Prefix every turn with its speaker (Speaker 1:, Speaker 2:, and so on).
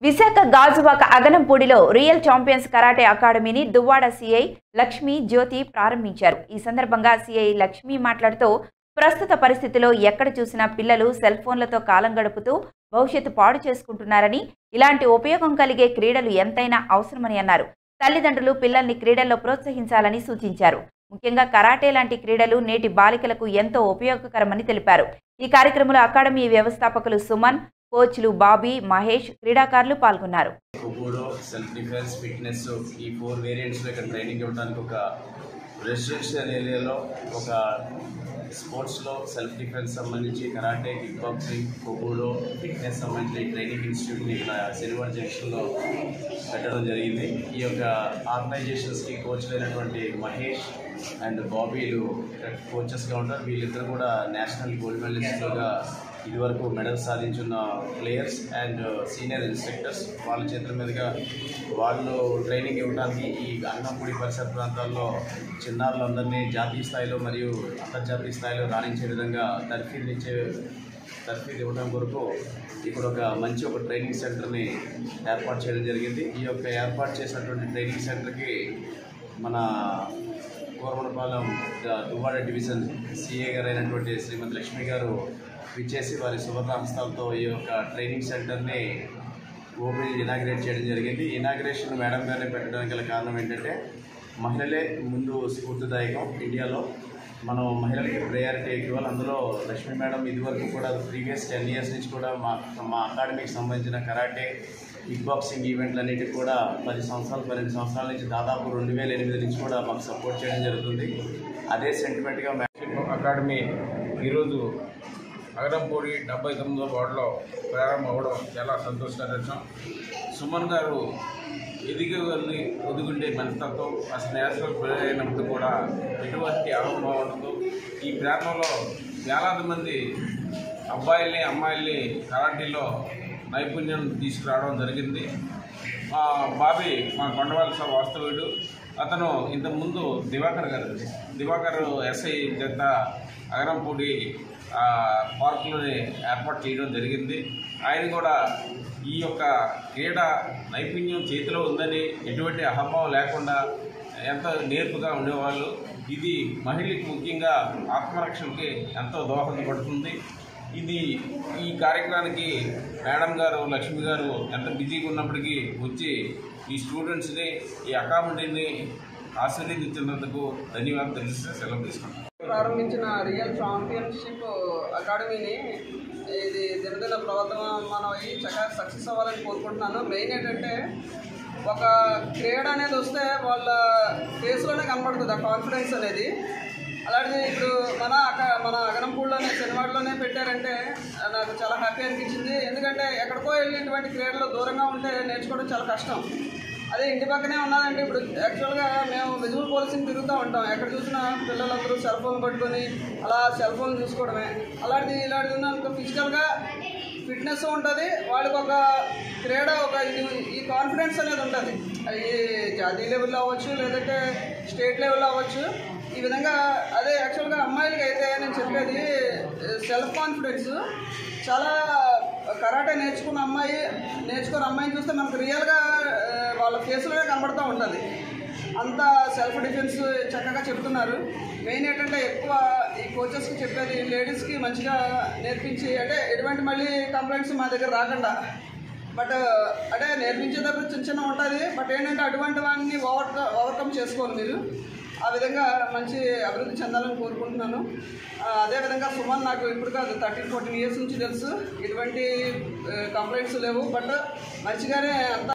Speaker 1: విశాఖ గాజువాక అగనంపూడిలో real champions karate అకాడమీని Duvvada CI Lakshmi Jyothi ప్రారంభించారు ఈ సందర్భంగా సిఐ లక్ష్మి మాట్లాడుతూ ప్రస్తుత పరిస్థితిలో ఎక్కడ చూసినా పిల్లలు సెల్ ఫోన్లతో కాలం గడుపుతూ భవిష్యత్తు పాడు చేసుకుంటున్నారని ఇలాంటి ఉపయోగం కలిగే క్రీడలు ఎంతైనా అవసరమని అన్నారు తల్లిదండ్రులు పిల్లల్ని క్రీడల్లో ప్రోత్సహించాలని సూచించారు ముఖ్యంగా కరాటే లాంటి క్రీడలు నేటి బాలికలకు ఎంతో ఉపయోగకరమని తెలిపారు ఈ కార్యక్రమంలో అకాడమీ వ్యవస్థాపకులు సుమన్ కోచ్లు బాబీ మహేష్ క్రీడాకారులు పాల్గొన్నారు
Speaker 2: కుబూడో సెల్ఫ్ డిఫెన్స్ ఫిట్నెస్ ఈ ఫోర్ వేరియంట్స్లో ఇక్కడ ట్రైనింగ్ ఇవ్వడానికి ఒక రెసిడెన్షియల్ ఏరియాలో ఒక స్పోర్ట్స్లో సెల్ఫ్ డిఫెన్స్ సంబంధించి karate kick boxing kobudo fitness సంబంధించిన ట్రైనింగ్ ఇన్స్టిట్యూట్ని ఇక్కడ శనివారం జంక్షన్లో పెట్టడం జరిగింది ఈ యొక్క ఆర్గనైజేషన్స్కి కోచ్లు అయినటువంటి మహేష్ అండ్ బాబీలు కోచెస్గా ఉంటారు వీళ్ళిద్దరు కూడా నేషనల్ గోల్డ్ మెడలిస్టులుగా ఇదివరకు మెడల్ సాధించున్న ప్లేయర్స్ అండ్ సీనియర్ ఇన్స్ట్రక్టర్స్ వాళ్ళ చేతుల మీదుగా వాళ్ళు ట్రైనింగ్ ఇవ్వడానికి ఈ అన్నపూడి పరిసర ప్రాంతాల్లో చిన్నారులందరినీ జాతీయ స్థాయిలో మరియు అంతర్జాతీయ స్థాయిలో రాణించే విధంగా తర్ఫీదు ఇచ్చే తర్ఫీదు ఇవ్వడం కొరకు ఇక్కడ ఒక మంచి ఒక ట్రైనింగ్ సెంటర్ని ఏర్పాటు చేయడం జరిగింది ఈ యొక్క ఏర్పాటు చేసినటువంటి ట్రైనింగ్ సెంటర్కి మన కోరమనపాలెం దువ్వాడ డివిజన్ సిఏ గారు అయినటువంటి శ్రీమతి లక్ష్మి గారు విచ్చేసి వారి సువర్ణ హస్తాలతో ఈ యొక్క ట్రైనింగ్ సెంటర్ని ఓపెన్ ఇనాగ్రేట్ చేయడం జరిగింది ఇనాగ్రేషన్ మేడం గారిని పెట్టడానికి గల కారణం ఏంటంటే మహిళలే ముందు స్ఫూర్తిదాయకం ఇండియాలో మనం మహిళలకి ప్రయారిటీ ఇవ్వాలి అందులో లక్ష్మీ మేడం ఇదివరకు కూడా ప్రీవియస్ టెన్ ఇయర్స్ నుంచి కూడా మా మా అకాడమీకి సంబంధించిన కరాటే కిక్ బాక్సింగ్ ఈవెంట్లన్నిటికి కూడా పది సంవత్సరాలు పన్నెండు సంవత్సరాల నుంచి దాదాపు రెండు వేల ఎనిమిది నుంచి కూడా మాకు సపోర్ట్ చేయడం జరుగుతుంది అదే సెంటిమెంట్గా మే-
Speaker 3: అకాడమీ ఈరోజు అగరంపూడి డెబ్బై తొమ్మిదో వార్డులో ప్రారంభం అవ్వడం చాలా సంతోషకర విషయం సుమన్ గారు ఎదిగేవారిని ఒదుగుండే మనస్తత్వం అసలు నేషనల్ ప్లేయర్ అయినప్పుడు కూడా ఎటువంటి అహంభావం ఉండదు ఈ ప్రాంతంలో వేలాది మంది అబ్బాయిల్ని అమ్మాయిల్ని కరాటీలో నైపుణ్యం తీసుకురావడం జరిగింది మా బాబీ మా కొండవాళ్ళ సభ వాస్తవుడు అతను ఇంతకుముందు దివాకర్ గారు దివాకర్ ఎస్ఐ జత అగరంపూడి ఆ, పార్కులోని ఏర్పాటు చేయడం జరిగింది ఆయన కూడా ఈ యొక్క క్రీడ నైపుణ్యం చేతిలో ఉందని ఎటువంటి అహంభావం లేకుండా ఎంతో నేర్పుగా ఉండేవాళ్ళు ఇది మహిళలకు ముఖ్యంగా ఆత్మరక్షణకి ఎంతో దోహదపడుతుంది ఇది ఈ కార్యక్రమానికి మేడం గారు లక్ష్మి గారు ఎంత బిజీగా ఉన్నప్పటికీ వచ్చి ఈ స్టూడెంట్స్ని ఈ అకామిడీని ఆశీర్వదించినందుకు ధన్యవాదాలు తెలిస్తే సెలవు తీసుకుంటాం
Speaker 4: ప్రారంభించిన రియల్ ఛాంపియన్షిప్ అకాడమీని ఇది దినదిన ప్రవర్తమానం అయ్యి చక్కగా సక్సెస్ అవ్వాలని కోరుకుంటున్నాను మెయిన్ ఏంటంటే ఒక క్రీడ అనేది వస్తే వాళ్ళ ఫేస్లోనే కనబడుతుంది ఆ కాన్ఫిడెన్స్ అనేది అలాంటిది ఇప్పుడు మన అక మన అగనంపూడిలోనే శనివాడలోనే పెట్టారంటే నాకు చాలా హ్యాపీ అనిపించింది ఎందుకంటే ఎక్కడికో వెళ్ళినటువంటి క్రీడలు దూరంగా ఉంటే నేర్చుకోవడం చాలా కష్టం అదే ఇంటి పక్కనే ఉన్నదంటే ఇప్పుడు యాక్చువల్గా మేము విజువల్ పోలీసింగ్ తిరుగుతూ ఉంటాం ఎక్కడ చూసినా పిల్లలందరూ సెల్ ఫోన్ పట్టుకొని అలా సెల్ ఫోన్ చూసుకోవడమే అలాంటిది ఇలాంటిది ఉన్న ఫిజికల్గా ఫిట్నెస్ ఉంటుంది వాళ్ళకి ఒక క్రీడ ఒక ఇది ఈ కాన్ఫిడెన్స్ అనేది ఉంటుంది అది జాతీయ లెవెల్లో అవ్వచ్చు లేదంటే స్టేట్ లెవెల్లో అవ్వచ్చు ఈ విధంగా అదే యాక్చువల్గా అమ్మాయిలకి అయితే నేను చెప్పేది సెల్ఫ్ కాన్ఫిడెన్స్ చాలా కరాటే నేర్చుకున్న అమ్మాయి నేర్చుకున్న అమ్మాయిని చూస్తే మనకు రియల్గా ఆ, వాళ్ళ ఫేస్లోనే కనబడుతూ ఉంటుంది అంత సెల్ఫ్ డిఫెన్స్ చక్కగా చెప్తున్నారు మెయిన్ ఏంటంటే ఎక్కువ ఈ కోచెస్కి చెప్పేది లేడీస్కి మంచిగా నేర్పించి అంటే ఎటువంటి మళ్ళీ కంప్లైంట్స్ మా దగ్గర రాకుండా బట్ అంటే నేర్పించేటప్పుడు చిన్న చిన్న ఉంటుంది బట్ ఏంటంటే అటువంటి వాటిని ఓవర్ ఓవర్కమ్ చేసుకోవాలి మీరు ఆ విధంగా మంచి అభివృద్ధి చెందాలని కోరుకుంటున్నాను ఆ, అదేవిధంగా సుమన్ నాకు ఇప్పుడు కాదు థర్టీన్ ఫోర్టీన్ ఇయర్స్ నుంచి తెలుసు ఎటువంటి కంప్లైంట్స్ లేవు బట్ మంచిగానే అంతా